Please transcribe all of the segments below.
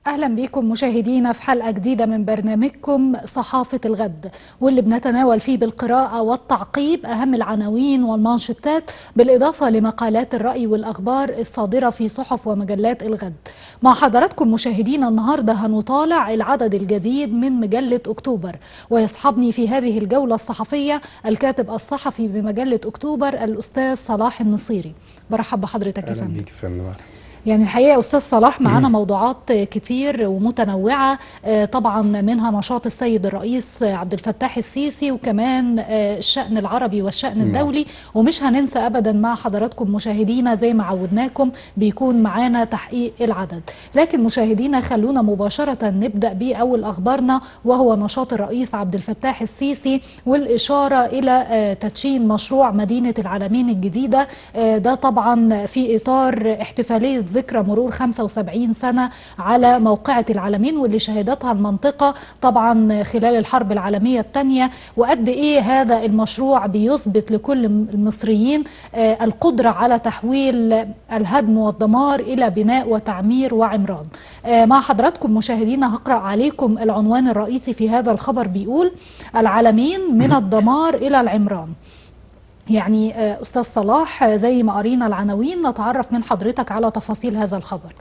أهلا بكم مشاهدينا في حلقة جديدة من برنامجكم صحافة الغد واللي بنتناول فيه بالقراءة والتعقيب أهم العناوين والمانشتات بالإضافة لمقالات الرأي والأخبار الصادرة في صحف ومجلات الغد مع حضراتكم مشاهدينا النهاردة هنطالع العدد الجديد من مجلة أكتوبر ويصحبني في هذه الجولة الصحفية الكاتب الصحفي بمجلة أكتوبر الأستاذ صلاح النصيري برحب بحضرتك يا اهلا فندم بيك يا فندم يعني الحقيقه يا استاذ صلاح معانا موضوعات كتير ومتنوعه آه، طبعا منها نشاط السيد الرئيس عبد الفتاح السيسي وكمان آه، الشان العربي والشان الدولي ومش هننسى ابدا مع حضراتكم مشاهدينا زي ما عودناكم بيكون معانا تحقيق العدد لكن مشاهدينا خلونا مباشره نبدا باول اخبارنا وهو نشاط الرئيس عبد الفتاح السيسي والاشاره الى آه، تدشين مشروع مدينه العالمين الجديده آه، ده طبعا في اطار احتفاليه ذكرى مرور 75 سنة على موقعة العالمين واللي شهدتها المنطقة طبعا خلال الحرب العالمية الثانية وقد إيه هذا المشروع بيثبت لكل المصريين آه، القدرة على تحويل الهدم والدمار إلى بناء وتعمير وعمران آه، مع حضراتكم مشاهدينا هقرأ عليكم العنوان الرئيسي في هذا الخبر بيقول العالمين من الدمار إلى العمران يعني آه، أستاذ صلاح آه، زي ما قرينا العناوين نتعرف من حضرتك على تفاصيل هذا الخبر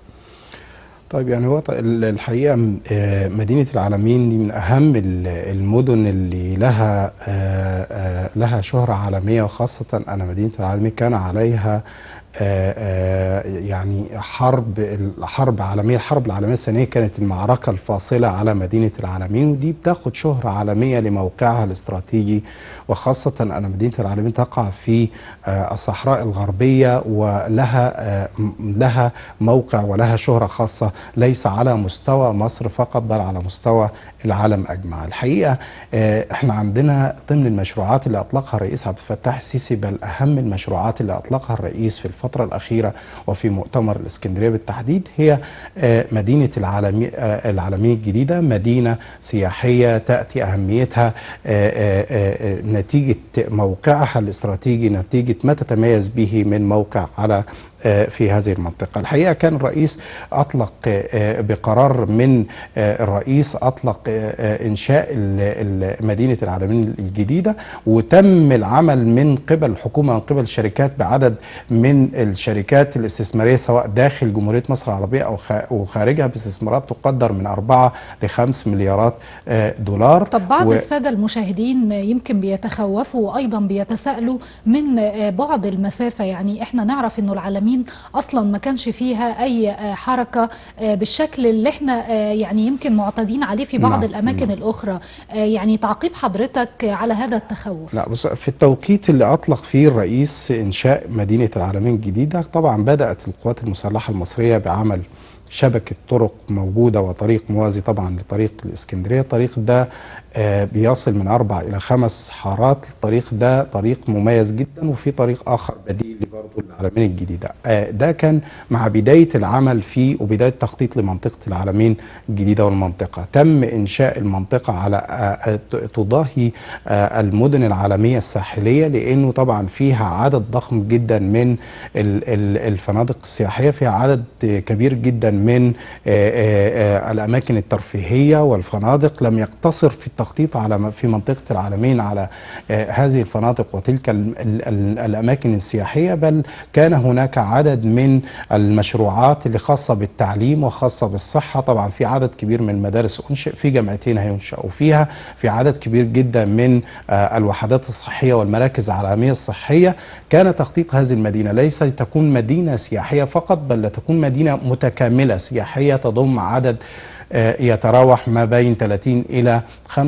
طيب يعني هو ط- ال- الحقيقه م- آه، مدينه العالمين دي من اهم ال- المدن اللي لها آه، آه، لها شهره عالميه وخاصه ان مدينه العالمين كان عليها آه، آه، يعني حرب الحرب عالميه الحرب العالميه الثانيه كانت المعركه الفاصله على مدينه العالمين ودي بتاخد شهره عالميه لموقعها الاستراتيجي وخاصه ان مدينه العالمين تقع في آه، الصحراء الغربيه ولها آه، م- لها موقع ولها شهره خاصه ليس على مستوى مصر فقط بل على مستوى العالم اجمع. الحقيقه آه، احنا عندنا ضمن المشروعات اللي اطلقها الرئيس عبد الفتاح السيسي بل اهم المشروعات اللي اطلقها الرئيس في الفتره الاخيره وفي مؤتمر الاسكندريه بالتحديد هي آه، مدينه العالمي آه، العالميه الجديده مدينه سياحيه تاتي اهميتها آه، آه، آه، نتيجه موقعها الاستراتيجي نتيجه ما تتميز به من موقع على آه، في هذه المنطقة الحقيقة كان الرئيس أطلق آه، بقرار من آه، الرئيس أطلق آه، آه، إنشاء ال- ال- مدينة العالمين الجديدة وتم العمل من قبل الحكومة من قبل الشركات بعدد من الشركات الاستثمارية سواء داخل جمهورية مصر العربية أو خا- وخارجها باستثمارات تقدر من 4 ل 5 مليارات آه، دولار طب بعض و- السادة المشاهدين يمكن بيتخوفوا وأيضا بيتساءلوا من آه، بعد المسافة يعني احنا نعرف انه العالمين أصلا ما كانش فيها أي آه، حركة آه، بالشكل اللي احنا آه، يعني يمكن معتادين عليه في بعض نعم، الأماكن نعم. الأخرى آه، يعني تعقيب حضرتك على هذا التخوف لا بص في التوقيت اللي اطلق فيه الرئيس انشاء مدينه العالمين الجديده طبعا بدات القوات المسلحه المصريه بعمل شبكه طرق موجوده وطريق موازي طبعا لطريق الاسكندريه الطريق ده آه، بيصل من اربع الى خمس حارات الطريق ده طريق مميز جدا وفي طريق اخر بديل برضه للعالمين الجديده آه، ده كان مع بدايه العمل فيه وبدايه تخطيط لمنطقه العالمين الجديده والمنطقه تم انشاء المنطقه على آه، آه، ت- تضاهي آه، المدن العالميه الساحليه لانه طبعا فيها عدد ضخم جدا من ال- ال- الفنادق السياحيه فيها عدد آه، كبير جدا من آه، آه، آه، الاماكن الترفيهيه والفنادق لم يقتصر في التخطيط على م- في منطقه العالمين على آه، هذه الفنادق وتلك ال- ال- ال- الاماكن السياحيه بل كان هناك عدد من المشروعات اللي خاصه بالتعليم وخاصه بالصحه طبعا في عدد كبير من المدارس انشئ في جامعتين هينشأوا فيها في عدد كبير جدا من آه، الوحدات الصحيه والمراكز العالميه الصحيه كان تخطيط هذه المدينه ليس لتكون مدينه سياحيه فقط بل لتكون مدينه متكامله سياحيه تضم عدد آه، يتراوح ما بين 30 إلى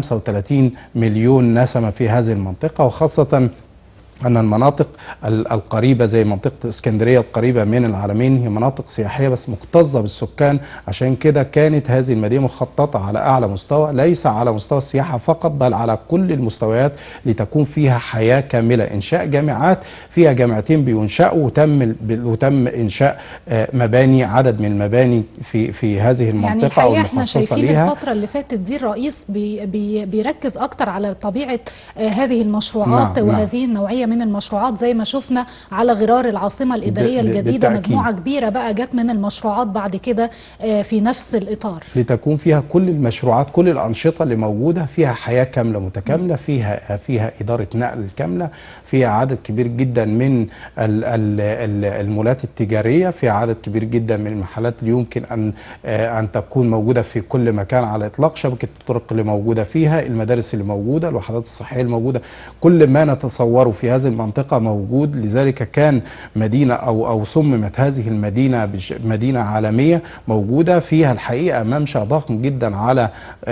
35 مليون نسمة في هذه المنطقة وخاصة أن المناطق ال- القريبة زي منطقة اسكندرية القريبة من العالمين هي مناطق سياحية بس مكتظة بالسكان عشان كده كانت هذه المدينة مخططة على أعلى مستوى ليس على مستوى السياحة فقط بل على كل المستويات لتكون فيها حياة كاملة إنشاء جامعات فيها جامعتين بينشأوا وتم ال- وتم إنشاء آه، مباني عدد من المباني في في هذه يعني المنطقة الحقيقة احنا والمخصصة شايفين ليها الفترة اللي فاتت دي الرئيس بي بي بيركز أكتر على طبيعة آه، هذه المشروعات نعم، نعم. وهذه النوعية من المشروعات زي ما شفنا على غرار العاصمه الاداريه ب- ب- الجديده بالتأكيد. مجموعه كبيره بقى جت من المشروعات بعد كده آه، في نفس الاطار لتكون فيها كل المشروعات كل الأنشطة اللي موجودة فيها حياة كاملة متكاملة فيها فيها إدارة نقل كاملة فيها عدد كبير جدا من ال- ال- ال- المولات التجارية فيها عدد كبير جدا من المحلات اللي يمكن أن آه، أن تكون موجودة في كل مكان على إطلاق شبكة الطرق اللي موجودة فيها المدارس اللي موجودة الوحدات الصحية الموجودة كل ما نتصوره في هذه المنطقة موجود لذلك كان مدينة أو أو صممت هذه المدينة بش- مدينة عالمية موجودة فيها الحقيقة ممشى ضخم جدا على آه،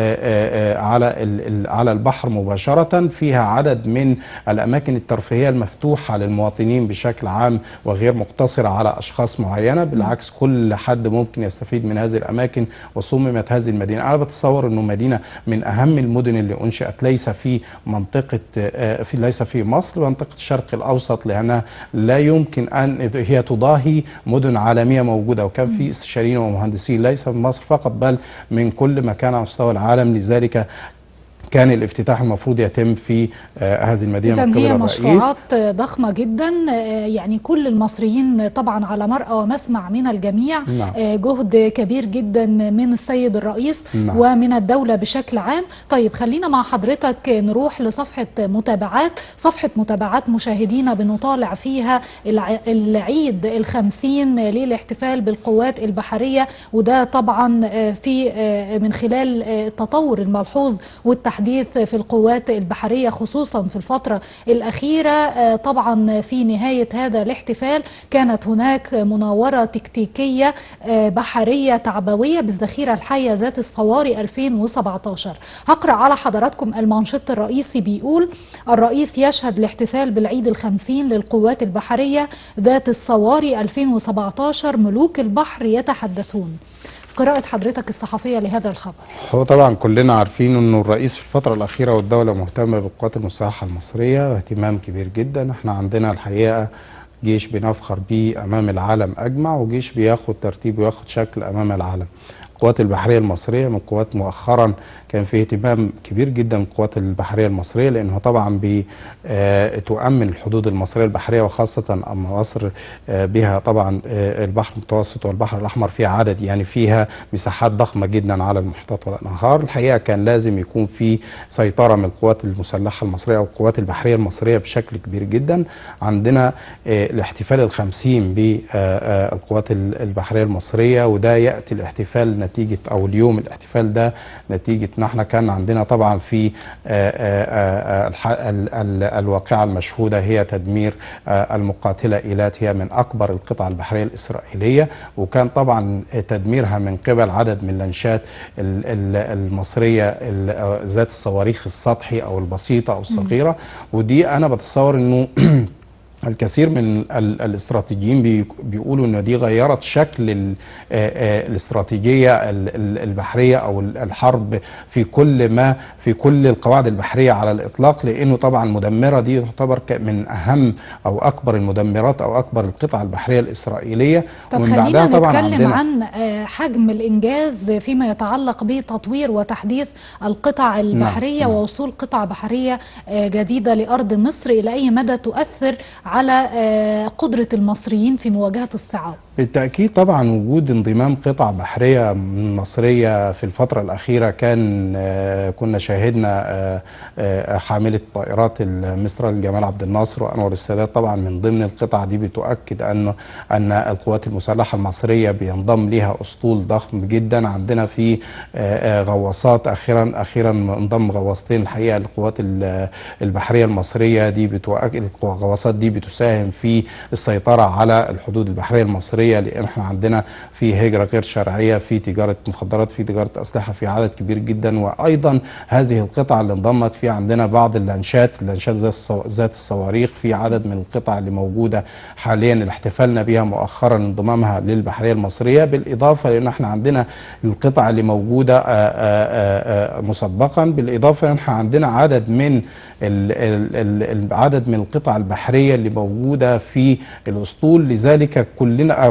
آه، آه، على ال- ال- على البحر مباشرة فيها عدد من الأماكن الترفيهية المفتوحة للمواطنين بشكل عام وغير مقتصرة على أشخاص معينة بالعكس كل حد ممكن يستفيد من هذه الأماكن وصممت هذه المدينة أنا بتصور أنه مدينة من أهم المدن اللي أنشئت ليس في منطقة آه، في ليس في مصر منطقة الشرق الأوسط لأنها لا يمكن أن هي تضاهي مدن عالمية موجودة وكان في استشاريين ومهندسين ليس من مصر فقط بل من كل مكان على مستوى العالم لذلك كان الافتتاح المفروض يتم في آه، هذه المدينة إذا من قبل هي الرئيس مشروعات ضخمة جدا آه، يعني كل المصريين طبعا على مرأى ومسمع من الجميع نعم. آه، جهد كبير جدا من السيد الرئيس نعم. ومن الدولة بشكل عام طيب خلينا مع حضرتك نروح لصفحة متابعات صفحة متابعات مشاهدينا بنطالع فيها الع- العيد الخمسين للاحتفال بالقوات البحرية وده طبعا آه، في آه، من خلال آه، التطور الملحوظ والتحديث في القوات البحرية خصوصا في الفترة الأخيرة آه، طبعا في نهاية هذا الاحتفال كانت هناك مناورة تكتيكية آه، بحرية تعبوية بالذخيرة الحية ذات الصواري 2017 هقرأ على حضراتكم المانشيت الرئيسي بيقول الرئيس يشهد الاحتفال بالعيد الخمسين للقوات البحرية ذات الصواري 2017 ملوك البحر يتحدثون قراءة حضرتك الصحفية لهذا الخبر هو طبعا كلنا عارفين انه الرئيس في الفترة الأخيرة والدولة مهتمة بالقوات المسلحة المصرية واهتمام كبير جدا احنا عندنا الحقيقة جيش بنفخر بيه أمام العالم أجمع وجيش بياخد ترتيب وياخد شكل أمام العالم القوات البحرية المصرية من القوات مؤخرا كان في اهتمام كبير جدا من القوات البحرية المصرية لأنه طبعا بتؤمن الحدود المصرية البحرية وخاصة أما مصر آه، بها طبعا آه، البحر المتوسط والبحر الأحمر فيها عدد يعني فيها مساحات ضخمة جدا على المحيطات والأنهار الحقيقة كان لازم يكون في سيطرة من القوات المسلحة المصرية أو القوات البحرية المصرية بشكل كبير جدا عندنا آه، الاحتفال الخمسين بالقوات البحرية المصرية وده يأتي الاحتفال نتيجة أو اليوم الاحتفال ده نتيجة ان احنا كان عندنا طبعا في آه، آه، آه، الح- ال- ال- الواقعة المشهودة هي تدمير آه، المقاتلة إيلات هي من أكبر القطع البحرية الإسرائيلية وكان طبعا تدميرها من قبل عدد من اللانشات ال- ال- المصرية ال- آه، ذات الصواريخ السطحي أو البسيطة أو الصغيرة ودي أنا بتصور أنه الكثير من ال- الاستراتيجيين بي- بيقولوا ان دي غيرت شكل ال- آه، آه، الاستراتيجيه ال- ال- البحريه او ال- الحرب في كل ما في كل القواعد البحريه على الاطلاق لانه طبعا المدمره دي تعتبر ك- من اهم او اكبر المدمرات او اكبر القطع البحريه الاسرائيليه طب ومن خلينا بعدها طبعا نتكلم عندنا عن آه، حجم الإنجاز فيما يتعلق بتطوير وتحديث القطع البحرية نعم. ووصول قطع بحرية آه، جديدة لأرض مصر إلى أي مدى تؤثر على آه، قدرة المصريين في مواجهة الصعاب بالتأكيد طبعا وجود انضمام قطع بحرية مصرية في الفترة الأخيرة كان آه، كنا شاهدنا آه، آه، حاملة طائرات المسترال جمال عبد الناصر وأنور السادات طبعا من ضمن القطع دي بتؤكد أنه أن القوات المسلحة المصرية بينضم لها أسطول ضخم جدا عندنا في آه، آه، غواصات أخيرا أخيرا انضم غواصتين الحقيقة للقوات ال- البحرية المصرية دي بتؤكد الغواصات دي بتساهم في السيطرة على الحدود البحرية المصرية لأن احنا عندنا في هجرة غير شرعية في تجارة مخدرات في تجارة أسلحة في عدد كبير جدا وأيضا هذه القطع اللي انضمت في عندنا بعض اللانشات اللانشات ذات الصو- ذات الصواريخ في عدد من القطع اللي موجودة حاليا اللي احتفلنا بها مؤخرا انضمامها للبحرية المصرية بالإضافة لأن احنا عندنا القطع اللي موجودة آه، آه، آه، مسبقا بالإضافة لأن احنا عندنا عدد من ال- ال- ال- العدد من القطع البحرية اللي موجودة في الأسطول لذلك كلنا آه،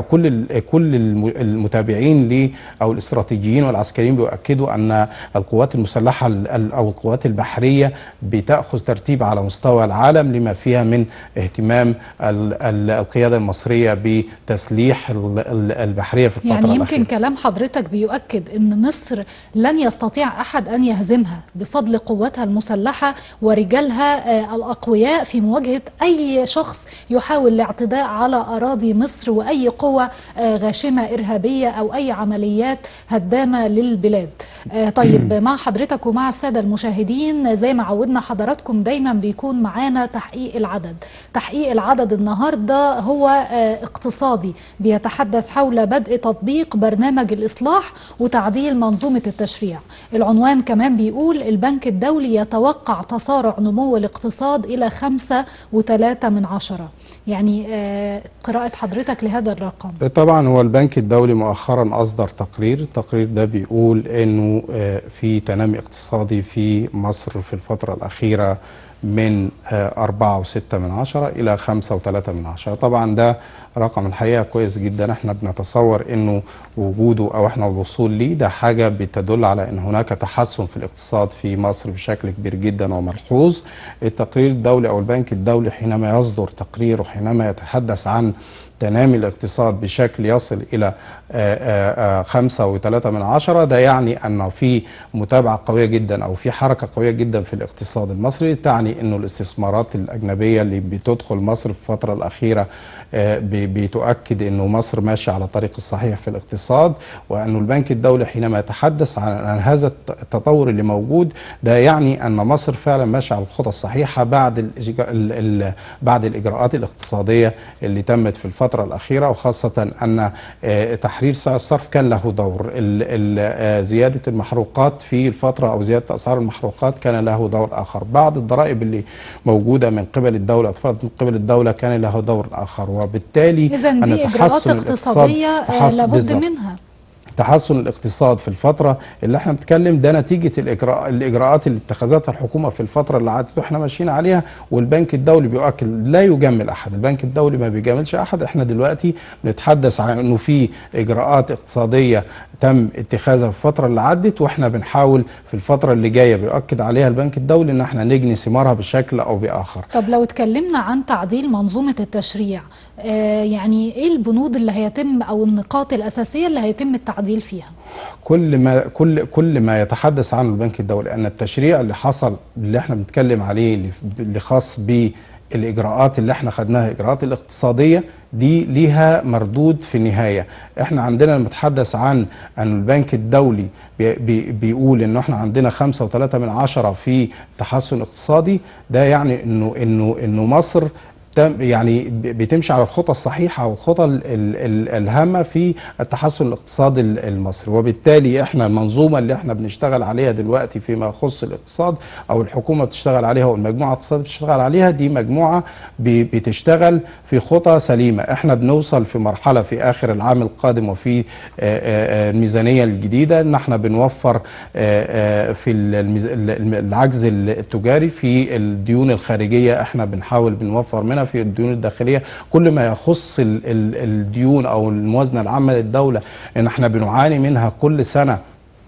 كل ال- كل الم- المتابعين ل او الاستراتيجيين والعسكريين بيؤكدوا ان القوات المسلحه ال- ال- او القوات البحريه بتاخذ ترتيب على مستوى العالم لما فيها من اهتمام ال- ال- القياده المصريه بتسليح ال- ال- البحريه في الفتره يعني يمكن الأخيرة. كلام حضرتك بيؤكد ان مصر لن يستطيع احد ان يهزمها بفضل قواتها المسلحه ورجالها آه، الاقوياء في مواجهه اي شخص يحاول الاعتداء على اراضي مصر واي قوه آه، غاشمه ارهابيه او اي عمليات هدامه للبلاد. آه، طيب مع حضرتك ومع الساده المشاهدين زي ما عودنا حضراتكم دايما بيكون معانا تحقيق العدد. تحقيق العدد النهارده هو آه، اقتصادي بيتحدث حول بدء تطبيق برنامج الإصلاح وتعديل منظومة التشريع العنوان كمان بيقول البنك الدولي يتوقع تسارع نمو الاقتصاد إلى خمسة وثلاثة من عشرة يعني آه، قراءة حضرتك لهذا الرقم طبعا هو البنك الدولي مؤخرا اصدر تقرير التقرير ده بيقول انه آه، في تنامي اقتصادي في مصر في الفتره الاخيره من آه، أربعة وستة من عشرة إلى خمسة وثلاثة من عشرة طبعا ده رقم الحقيقة كويس جدا احنا بنتصور انه وجوده او احنا الوصول ليه ده حاجة بتدل على ان هناك تحسن في الاقتصاد في مصر بشكل كبير جدا وملحوظ التقرير الدولي او البنك الدولي حينما يصدر تقرير وحينما يتحدث عن تنامي الاقتصاد بشكل يصل إلى آه، آه، آه، خمسة وثلاثة من عشرة ده يعني أن في متابعة قوية جدا أو في حركة قوية جدا في الاقتصاد المصري تعني أنه الاستثمارات الأجنبية اللي بتدخل مصر في الفترة الأخيرة آه، ب- بتؤكد أنه مصر ماشية على الطريق الصحيح في الاقتصاد وأنه البنك الدولي حينما يتحدث عن عن هذا الت- التطور اللي موجود ده يعني أن مصر فعلا ماشية على الخطى الصحيحة بعد الإجراء- ال- ال- بعد الإجراءات الاقتصادية اللي تمت في الفترة الأخيرة وخاصة أن آه، تحرير سعر الصرف كان له دور ال- ال- آه، زيادة المحروقات في الفترة أو زيادة أسعار المحروقات كان له دور آخر بعض الضرائب اللي موجودة من قبل الدولة اتفرضت من قبل الدولة كان له دور آخر وبالتالي إذا أن دي إجراءات تحسن الاقتصاد- اقتصادية آه، تحسن- لابد بالظبط. منها تحسن الاقتصاد في الفترة اللي احنا بنتكلم ده نتيجة الإجراء الإجراءات اللي اتخذتها الحكومة في الفترة اللي عادت واحنا ماشيين عليها والبنك الدولي بيؤكد لا يجامل أحد البنك الدولي ما بيجاملش أحد احنا دلوقتي بنتحدث عن أنه في إجراءات اقتصادية تم اتخاذها في الفترة اللي عدت واحنا بنحاول في الفترة اللي جاية بيؤكد عليها البنك الدولي ان احنا نجني ثمارها بشكل أو بآخر طب لو اتكلمنا عن تعديل منظومة التشريع آه، يعني ايه البنود اللي هيتم او النقاط الاساسية اللي هيتم التعديل فيها كل ما كل كل ما يتحدث عنه البنك الدولي ان التشريع اللي حصل اللي احنا بنتكلم عليه اللي- اللي خاص بالاجراءات اللي احنا خدناها الاجراءات الاقتصاديه دي ليها مردود في النهايه احنا عندنا لما نتحدث عن ان البنك الدولي بي بي بيقول انه احنا عندنا خمسة وثلاثة من عشرة في تحسن اقتصادي ده يعني انه انه انه مصر تم- يعني ب- بتمشي على الخطى الصحيحه والخطى ال- ال- ال- الهامه في التحسن الاقتصادي ال- المصري وبالتالي احنا المنظومه اللي احنا بنشتغل عليها دلوقتي فيما يخص الاقتصاد او الحكومه بتشتغل عليها والمجموعه الاقتصاديه بتشتغل عليها دي مجموعه ب- بتشتغل في خطى سليمه احنا بنوصل في مرحله في اخر العام القادم وفي آه، آه، آه، الميزانيه الجديده ان احنا بنوفر آه، آه، في الميز- ال- العجز التجاري في الديون الخارجيه احنا بنحاول بنوفر منها في الديون الداخليه كل ما يخص ال- ال- الديون او الموازنه العامه للدوله ان احنا بنعاني منها كل سنه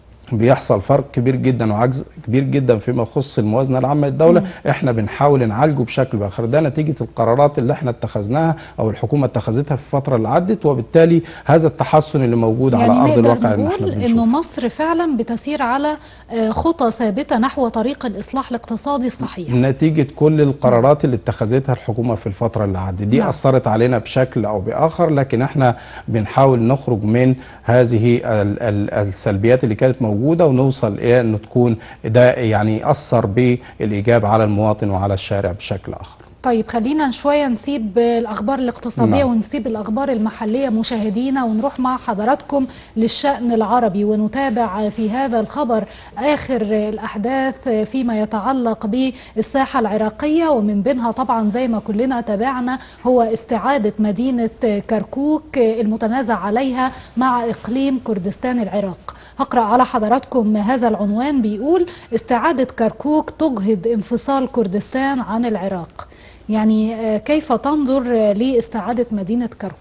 بيحصل فرق كبير جدا وعجز كبير جدا فيما يخص الموازنه العامه للدوله احنا بنحاول نعالجه بشكل باخر ده نتيجه القرارات اللي احنا اتخذناها او الحكومه اتخذتها في الفتره اللي عدت وبالتالي هذا التحسن اللي موجود يعني على ارض نقدر الواقع اللي احنا نقول انه بنشوفه مصر فعلا بتسير على آه، خطى ثابتة نحو طريق الاصلاح الاقتصادي الصحيح نتيجة كل القرارات اللي اتخذتها الحكومة في الفترة اللي عدت دي نعم. أثرت علينا بشكل أو بآخر لكن احنا بنحاول نخرج من هذه ال- ال- السلبيات اللي كانت موجودة ونوصل إلى أنه تكون ده يعني أثر بالإيجاب على المواطن وعلى الشارع بشكل آخر طيب خلينا شوية نسيب الأخبار الاقتصادية نعم. ونسيب الأخبار المحلية مشاهدينا ونروح مع حضراتكم للشأن العربي ونتابع في هذا الخبر آخر الأحداث فيما يتعلق بالساحة العراقية ومن بينها طبعا زي ما كلنا تابعنا هو استعادة مدينة كركوك المتنازع عليها مع إقليم كردستان العراق هقرأ على حضراتكم هذا العنوان بيقول استعادة كركوك تجهض انفصال كردستان عن العراق يعني آه، كيف تنظر آه، لاستعادة مدينة كركوك؟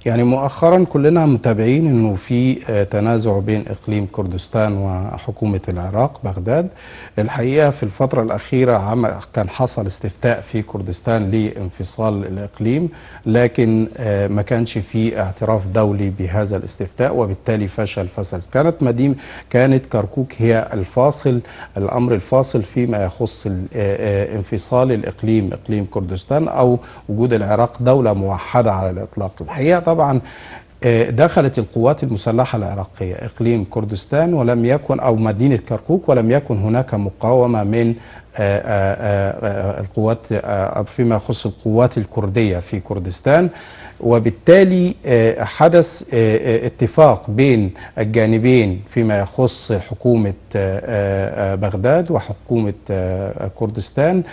يعني مؤخرا كلنا متابعين انه في آه، تنازع بين اقليم كردستان وحكومه العراق بغداد الحقيقه في الفتره الاخيره عمل كان حصل استفتاء في كردستان لانفصال الاقليم لكن آه، ما كانش في اعتراف دولي بهذا الاستفتاء وبالتالي فشل فشل كانت مدينه كانت كركوك هي الفاصل الامر الفاصل فيما يخص ال- آه، آه، انفصال الاقليم اقليم كردستان او وجود العراق دوله موحده على الاطلاق الحقيقه طبعا آه، دخلت القوات المسلحة العراقية إقليم كردستان ولم يكن أو مدينة كركوك ولم يكن هناك مقاومة من آه، آه، آه، القوات آه، فيما يخص القوات الكردية في كردستان وبالتالي آه، حدث آه، آه، اتفاق بين الجانبين فيما يخص حكومة آه، آه، بغداد وحكومة آه، كردستان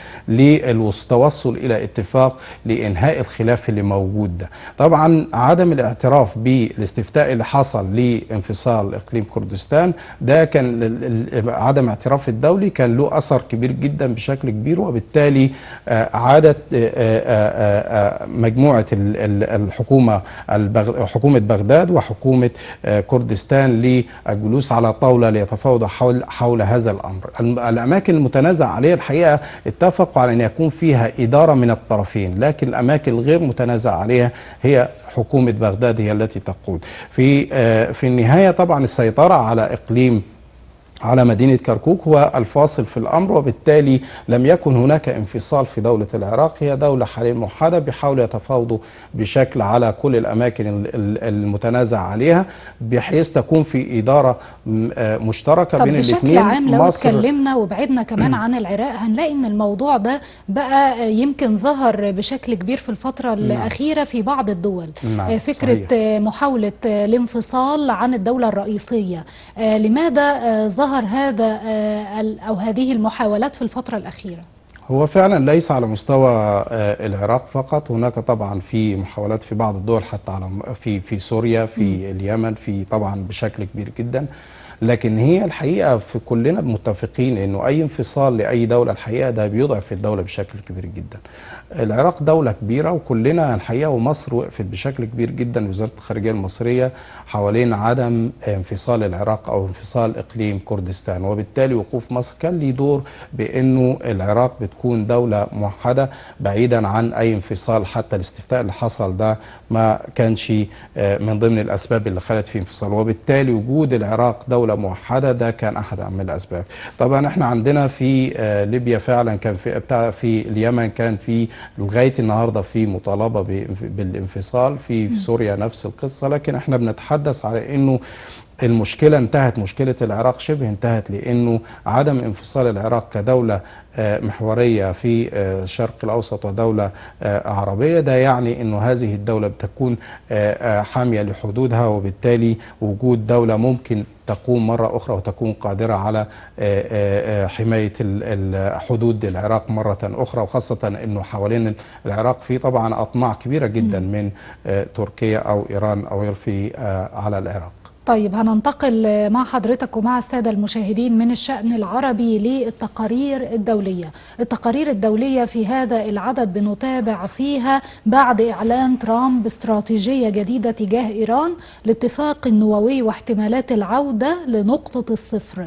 للتوصل إلى اتفاق لإنهاء الخلاف اللي موجود ده طبعا عدم الاعتراف بالاستفتاء اللي حصل لانفصال إقليم كردستان ده كان ال- ال- عدم اعتراف الدولي كان له أثر كبير جدا بشكل كبير وبالتالي آه، عادت آه، آه، آه، آه، مجموعة ال- ال- الحكومة البغ- حكومة بغداد وحكومة آه، كردستان للجلوس على طاولة ليتفاوضوا حول حول هذا الأمر الم- الأماكن المتنازع عليها الحقيقة اتفقوا على أن يكون فيها إدارة من الطرفين لكن الأماكن الغير متنازع عليها هي حكومة بغداد هي التي تقود في آه، في النهاية طبعا السيطرة على إقليم على مدينة كركوك هو الفاصل في الأمر وبالتالي لم يكن هناك انفصال في دولة العراق هي دولة حاليا موحدة بيحاولوا يتفاوضوا بشكل على كل الأماكن ال- ال- المتنازع عليها بحيث تكون في إدارة م- آه، مشتركة طب بين بشكل الاثنين عام لو مصر اتكلمنا وبعدنا كمان عن العراق هنلاقي ان الموضوع ده بقى يمكن ظهر بشكل كبير في الفترة الأخيرة في بعض الدول نعم، آه، فكرة صحيح. آه، محاولة آه، الانفصال عن الدولة الرئيسية آه، لماذا آه، ظهر هذا آه، ال- أو هذه المحاولات في الفترة الأخيرة؟ هو فعلا ليس على مستوى آه، العراق فقط هناك طبعا في محاولات في بعض الدول حتى على في في سوريا في اليمن في طبعا بشكل كبير جدا لكن هي الحقيقه في كلنا متفقين انه اي انفصال لاي دوله الحقيقه ده بيضعف الدوله بشكل كبير جدا. العراق دوله كبيره وكلنا الحقيقه ومصر وقفت بشكل كبير جدا وزاره الخارجيه المصريه حوالين عدم انفصال العراق او انفصال اقليم كردستان وبالتالي وقوف مصر كان ليه دور بانه العراق بتكون دوله موحده بعيدا عن اي انفصال حتى الاستفتاء اللي حصل ده ما كانش آه، من ضمن الاسباب اللي خلت في انفصال وبالتالي وجود العراق دوله موحده ده كان احد اهم الاسباب طبعا احنا عندنا في آه، ليبيا فعلا كان في بتاع في اليمن كان في لغايه النهارده في مطالبه بانف- بالانفصال في في سوريا نفس القصه لكن احنا بنتحدث على انه المشكلة انتهت مشكلة العراق شبه انتهت لأنه عدم انفصال العراق كدولة آه، محورية في آه، الشرق الأوسط ودولة آه، عربية ده يعني أنه هذه الدولة بتكون آه، آه، حامية لحدودها وبالتالي وجود دولة ممكن تقوم مرة أخرى وتكون قادرة على آه، آه، آه، حماية ال- ال- حدود العراق مرة أخرى وخاصة أنه حوالين العراق في طبعا أطماع كبيرة جدا من آه، تركيا أو إيران أو في آه، على العراق طيب هننتقل مع حضرتك ومع السادة المشاهدين من الشأن العربي للتقارير الدولية التقارير الدولية في هذا العدد بنتابع فيها بعد إعلان ترامب استراتيجية جديدة تجاه إيران الاتفاق النووي واحتمالات العودة لنقطة الصفر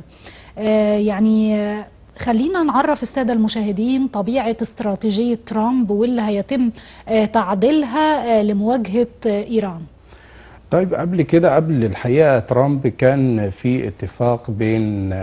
آه يعني آه، خلينا نعرف السادة المشاهدين طبيعة استراتيجية ترامب واللي هيتم آه، تعديلها آه، لمواجهة آه، إيران طيب قبل كده قبل الحقيقه ترامب كان في اتفاق بين آه،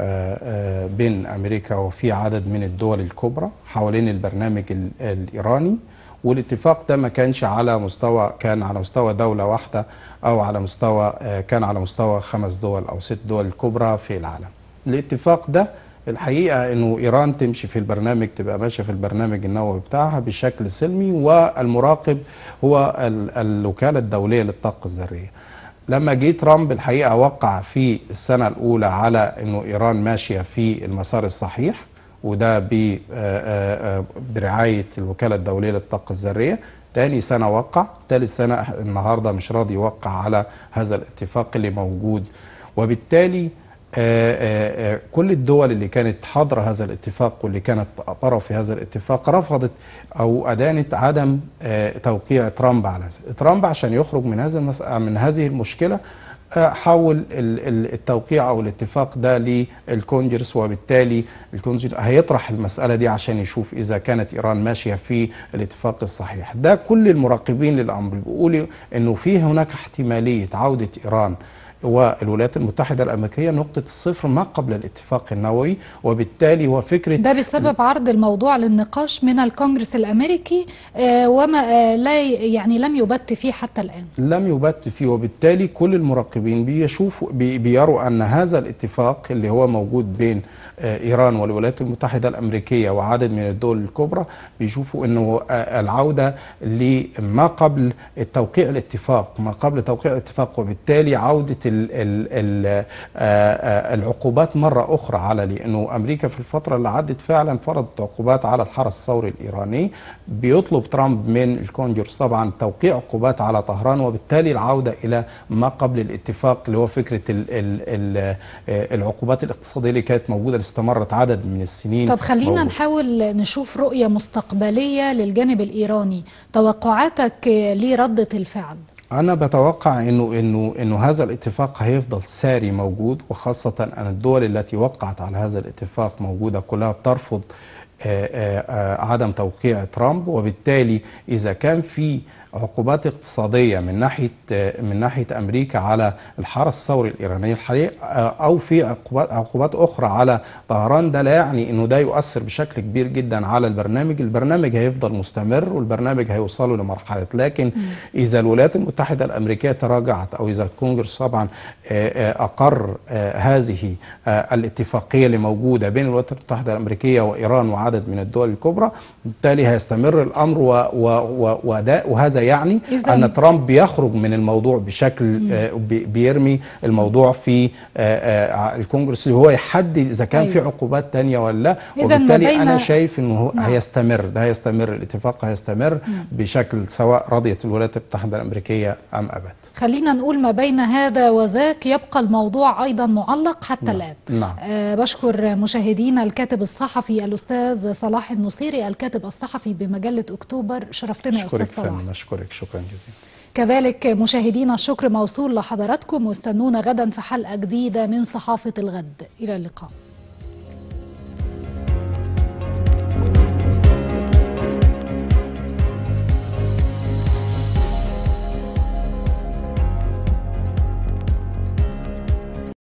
آه، بين امريكا وفي عدد من الدول الكبرى حوالين البرنامج ال- الايراني والاتفاق ده ما كانش على مستوى كان على مستوى دوله واحده او على مستوى آه، كان على مستوى خمس دول او ست دول كبرى في العالم. الاتفاق ده الحقيقه انه ايران تمشي في البرنامج تبقى ماشيه في البرنامج النووي بتاعها بشكل سلمي والمراقب هو ال- الوكاله الدوليه للطاقه الذريه. لما جه ترامب الحقيقه وقع في السنه الاولى على انه ايران ماشيه في المسار الصحيح وده ب- آه، آه، آه، برعايه الوكاله الدوليه للطاقه الذريه تاني سنه وقع تالت سنه النهارده مش راضي يوقع على هذا الاتفاق اللي موجود وبالتالي آه، آه، كل الدول اللي كانت حاضرة هذا الاتفاق واللي كانت طرف في هذا الاتفاق رفضت أو أدانت عدم آه، توقيع ترامب على هذا ترامب عشان يخرج من هذا المس... من هذه المشكلة آه، حول ال- ال- التوقيع او الاتفاق ده للكونجرس وبالتالي الكونجرس هيطرح المساله دي عشان يشوف اذا كانت ايران ماشيه في الاتفاق الصحيح ده كل المراقبين للامر بيقولوا انه في هناك احتماليه عوده ايران والولايات المتحده الامريكيه نقطه الصفر ما قبل الاتفاق النووي وبالتالي هو فكره ده بسبب عرض الموضوع للنقاش من الكونجرس الامريكي آه، وما آه، لا ي- يعني لم يبت فيه حتى الان لم يبت فيه وبالتالي كل المراقبين بيشوفوا بي- بيروا ان هذا الاتفاق اللي هو موجود بين آه، ايران والولايات المتحده الامريكيه وعدد من الدول الكبرى بيشوفوا انه آه، العوده لما قبل التوقيع الاتفاق ما قبل توقيع الاتفاق وبالتالي عوده ال ال ال آه، آه، العقوبات مره اخرى على لانه امريكا في الفتره اللي عدت فعلا فرضت عقوبات على الحرس الثوري الايراني بيطلب ترامب من الكونجرس طبعا توقيع عقوبات على طهران وبالتالي العوده الى ما قبل الاتفاق اللي هو فكره ال ال ال آه، العقوبات الاقتصاديه اللي كانت موجوده اللي استمرت عدد من السنين طب خلينا موجودة. نحاول نشوف رؤية مستقبلية للجانب الإيراني توقعاتك آه، لردة الفعل أنا بتوقع إنه إنه إنه هذا الاتفاق هيفضل ساري موجود وخاصة أن الدول التي وقعت على هذا الاتفاق موجودة كلها بترفض آه، آه، آه، عدم توقيع ترامب وبالتالي إذا كان في عقوبات اقتصادية من ناحية آه، من ناحية أمريكا على الحرس الثوري الإيراني الحالي آه، أو في عقوبات عقوبات أخرى على طهران ده لا يعني إنه ده يؤثر بشكل كبير جدا على البرنامج البرنامج هيفضل مستمر والبرنامج هيوصلوا لمرحلة لكن إذا الولايات المتحدة الأمريكية تراجعت أو إذا الكونجرس طبعا آه، آه، أقر آه، هذه آه، الاتفاقية اللي موجودة بين الولايات المتحدة الأمريكية وإيران وعدد من الدول الكبرى بالتالي هيستمر الأمر و و و وده وهذا يعني إذن- أن ترامب بيخرج من الموضوع بشكل آه، بي- بيرمي الموضوع في آه، آه، الكونجرس اللي هو يحدد إذا كان في أيوة. عقوبات تانية ولا لا إذن ما وبالتالي بين- أنا شايف إنه هو نعم. هيستمر ده هيستمر الاتفاق هيستمر بشكل سواء رضيت الولايات المتحدة الأمريكية أم أبت خلينا نقول ما بين هذا وذاك يبقى الموضوع أيضا معلق حتى نعم. الآن نعم. آه بشكر مشاهدينا الكاتب الصحفي الأستاذ صلاح النصيري الكاتب الصحفي بمجلة أكتوبر شرفتنا يا أستاذ أشكرك صلاح فندم أشكرك شكرا جزيلا كذلك مشاهدينا الشكر موصول لحضراتكم واستنونا غدا في حلقة جديدة من صحافة الغد إلى اللقاء